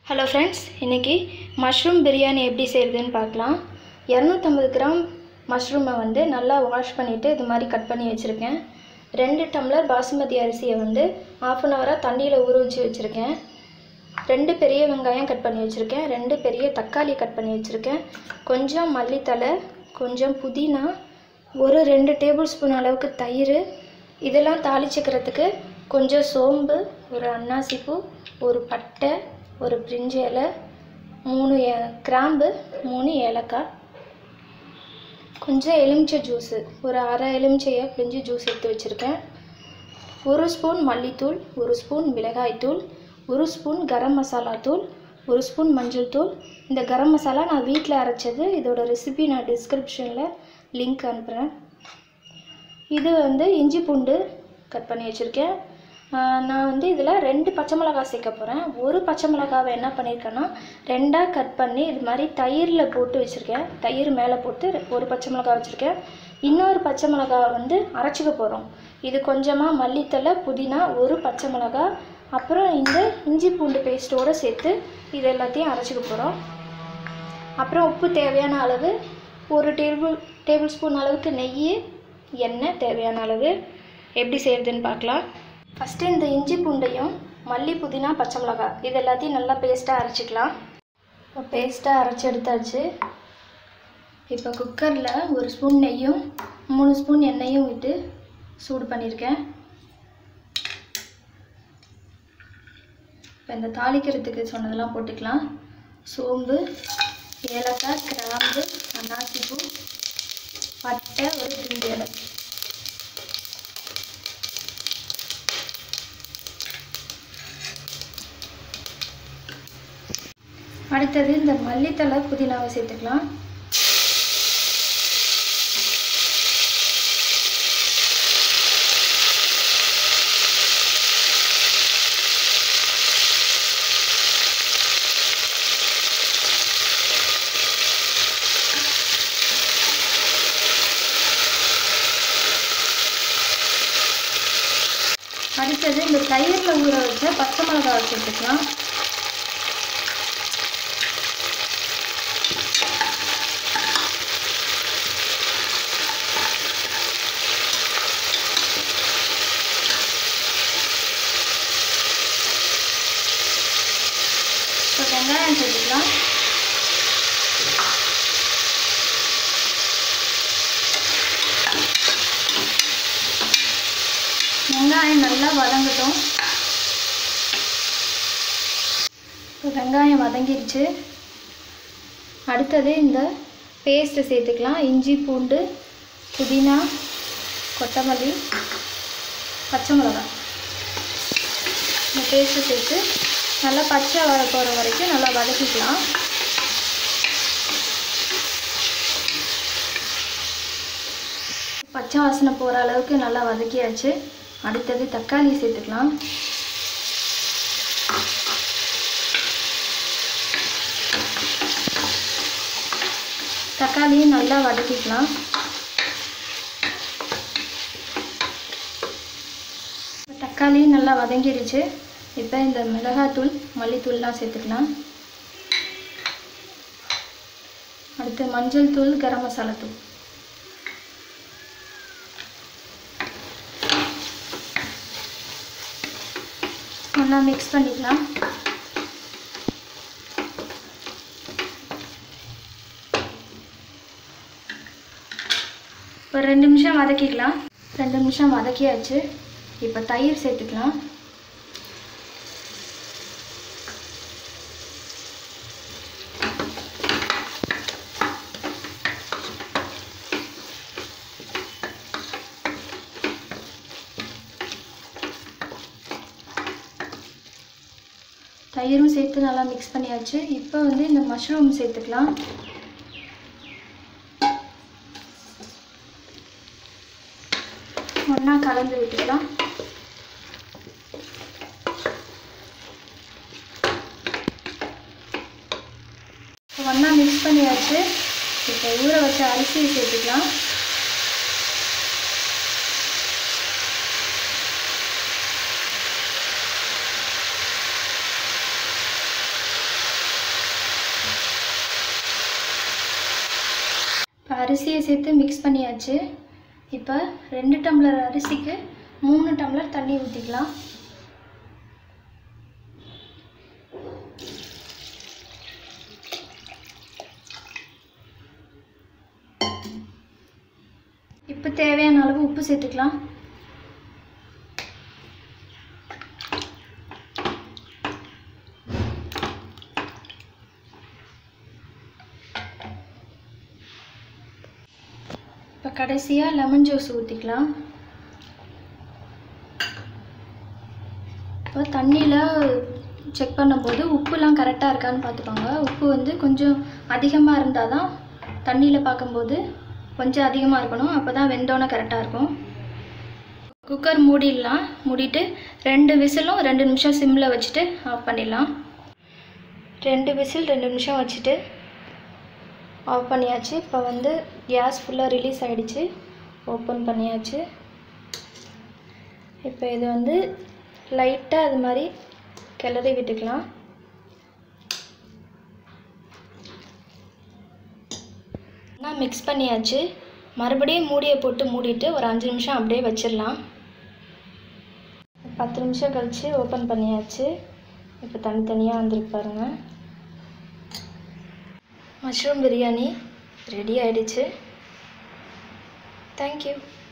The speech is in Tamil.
ஹலோ ஃப்ரெண்ட்ஸ் இன்றைக்கி மஷ்ரூம் பிரியாணி எப்படி செய்கிறதுன்னு பார்க்கலாம் இரநூத்தம்பது கிராம் மஷ்ரூமை வந்து நல்லா வாஷ் பண்ணிவிட்டு இது மாதிரி கட் பண்ணி வச்சுருக்கேன் ரெண்டு டம்ளர் பாசுமதி அரிசியை வந்து ஆஃப் அன் ஹவராக தண்ணியில் ஊற வச்சு வச்சுருக்கேன் ரெண்டு பெரிய வெங்காயம் கட் பண்ணி வச்சுருக்கேன் ரெண்டு பெரிய தக்காளி கட் பண்ணி வச்சுருக்கேன் கொஞ்சம் மல்லித்தழை கொஞ்சம் புதினா ஒரு ரெண்டு டேபிள் ஸ்பூன் அளவுக்கு தயிர் இதெல்லாம் தாளிச்சுக்கிறதுக்கு கொஞ்சம் சோம்பு ஒரு அன்னாசிப்பூ ஒரு பட்டை ஒரு பிரிஞ்சி இலை மூணு ஏ- கிராம்பு மூணு ஏலக்காய் கொஞ்சம் எலுமிச்சை ஜூஸு ஒரு அரை எலுமிச்சையை பிழிஞ்சு ஜூஸ் எடுத்து வச்சுருக்கேன் ஒரு ஸ்பூன் மல்லித்தூள் ஒரு ஸ்பூன் மிளகாய்த்தூள் ஒரு ஸ்பூன் கரம் மசாலா தூள் ஒரு ஸ்பூன் மஞ்சள் தூள் இந்த கரம் மசாலா நான் வீட்டில் அரைச்சது இதோட ரெசிபி நான் டிஸ்கிரிப்ஷனில் லிங்க் அனுப்புகிறேன் இது வந்து இஞ்சி பூண்டு கட் பண்ணி வச்சுருக்கேன் ஆஹ் நான் வந்து இதில் ரெண்டு பச்சை மிளகாய் சேர்க்க போகிறேன் ஒரு பச்சை மிளகாவை என்ன பண்ணியிருக்கேன்னா ரெண்டாக கட் பண்ணி இது மாதிரி தயிரில் போட்டு வச்சுருக்கேன் தயிர் மேலே போட்டு ரெ- ஒரு பச்சை மிளகாய் வச்சுருக்கேன் இன்னொரு பச்சை மிளகாவை வந்து அரைச்சிக்க போகிறோம் இது கொஞ்சமாக மல்லித்தழை புதினா ஒரு பச்சை மிளகாய் அப்புறம் இந்த இஞ்சி பூண்டு பேஸ்ட்டோடு சேர்த்து இது எல்லாத்தையும் அரைச்சிக்க போகிறோம் அப்புறம் உப்பு தேவையான அளவு ஒரு டேபிள் டேபிள் ஸ்பூன் அளவுக்கு நெய் எண்ணெய் தேவையான அளவு எப்படி செய்கிறதுன்னு பார்க்கலாம் ஃபஸ்ட்டு இந்த இஞ்சி பூண்டையும் மல்லி புதினா பச்சை மிளகாய் இது எல்லாத்தையும் நல்லா பேஸ்ட்டாக அரைச்சிக்கலாம் இப்போ பேஸ்ட்டாக அரைச்சி எடுத்தாச்சு இப்போ குக்கரில் ஒரு ஸ்பூன் நெய்யும் மூணு ஸ்பூன் எண்ணெயும் விட்டு சூடு பண்ணியிருக்கேன் இப்போ இந்த தாளிக்கிறதுக்கு சொன்னதெல்லாம் போட்டுக்கலாம் சோம்பு ஏலக்காய் கிராம்பு அன்னாசிப்பூ பட்டை ஒரு பிரிஞ்சி இலை அடுத்தது இந்த மல்லித்தழை புதினாவை சேர்த்துக்கலாம் அடுத்தது இந்த தயிரில் ஊற வச்ச பச்சை மிளகாவை சேர்த்துக்கலாம் இப்போ வெங்காயம் சேர்த்துக்கலாம் வெங்காயம் நல்லா வதங்கட்டும் இப்போ வெங்காயம் வதங்கிருச்சு அடுத்தது இந்த பேஸ்ட்டை சேர்த்துக்கலாம் இஞ்சி பூண்டு புதினா கொத்தமல்லி பச்சை மிளகாய் இந்த பேஸ்ட்டு சேர்த்து நல்லா பச்சை வர போகிற வரைக்கும் நல்லா வதக்கிக்கலாம் பச்சை வாசனை போகிற அளவுக்கு நல்லா வதக்கியாச்சு அடுத்தது தக்காளி சேர்த்துக்கலாம் தக்காளியும் நல்லா வதக்கிக்கலாம் இப்ப தக்காளியும் நல்லா வதங்கிடுச்சு இப்போ இந்த மிளகாத்தூள் மல்லித்தூள்லாம் சேர்த்துக்கலாம் அடுத்து மஞ்சள் தூள் கரம் மசாலா தூள் நல்லா மிக்ஸ் பண்ணிக்கலாம் ஒரு ரெண்டு நிமிஷம் வதக்கிக்கலாம் ரெண்டு நிமிஷம் வதக்கியாச்சு இப்போ தயிர் சேர்த்துக்கலாம் தயிரும் சேர்த்து நல்லா மிக்ஸ் பண்ணியாச்சு இப்போ வந்து இந்த மஷ்ரூம் சேர்த்துக்கலாம் ஒன்றா கலந்து விட்டுக்கலாம் ஒன்றா மிக்ஸ் பண்ணியாச்சு இப்போ ஊற வச்ச அரிசியை சேர்த்துக்கலாம் அரிசியை சேர்த்து மிக்ஸ் பண்ணியாச்சு இப்போ ரெண்டு டம்ளர் அரிசிக்கு மூணு டம்ளர் தண்ணி ஊற்றிக்கலாம் இப்போ தேவையான அளவு உப்பு சேர்த்துக்கலாம் இப்போ கடைசியாக லெமன் ஜூஸ் ஊற்றிக்கலாம் இப்போ தண்ணியில் செக் பண்ணும்போது உப்புலாம் கரெக்டாக இருக்கான்னு பார்த்துக்கோங்க உப்பு வந்து கொஞ்சம் அதிகமாக இருந்தால் தான் தண்ணியில் பார்க்கும்போது கொஞ்சம் அதிகமாக இருக்கணும் அப்போ தான் வெந்தோன்னே கரெக்டாக இருக்கும் குக்கர் மூடிடலாம் மூடிட்டு ரெண்டு விசிலும் ரெண்டு நிமிஷம் சிம்மில் வச்சுட்டு ஆஃப் பண்ணிடலாம் ரெண்டு விசில் ரெண்டு நிமிஷம் வச்சுட்டு ஆஃப் பண்ணியாச்சு இப்போ வந்து கேஸ் ஃபுல்லாக ரிலீஸ் ஆகிடுச்சு ஓப்பன் பண்ணியாச்சு இப்போ இது வந்து லைட்டாக அது மாதிரி கிளறி விட்டுக்கலாம் நான் மிக்ஸ் பண்ணியாச்சு மறுபடியும் மூடியை போட்டு மூடிட்டு ஒரு அஞ்சு நிமிஷம் அப்படியே வச்சிடலாம் பத்து நிமிஷம் கழித்து ஓப்பன் பண்ணியாச்சு இப்போ தனித்தனியாக வந்துருக்கு பாருங்கள் மஷ்ரூம் பிரியாணி ரெடி ஆயிடுச்சு தேங்க்யூ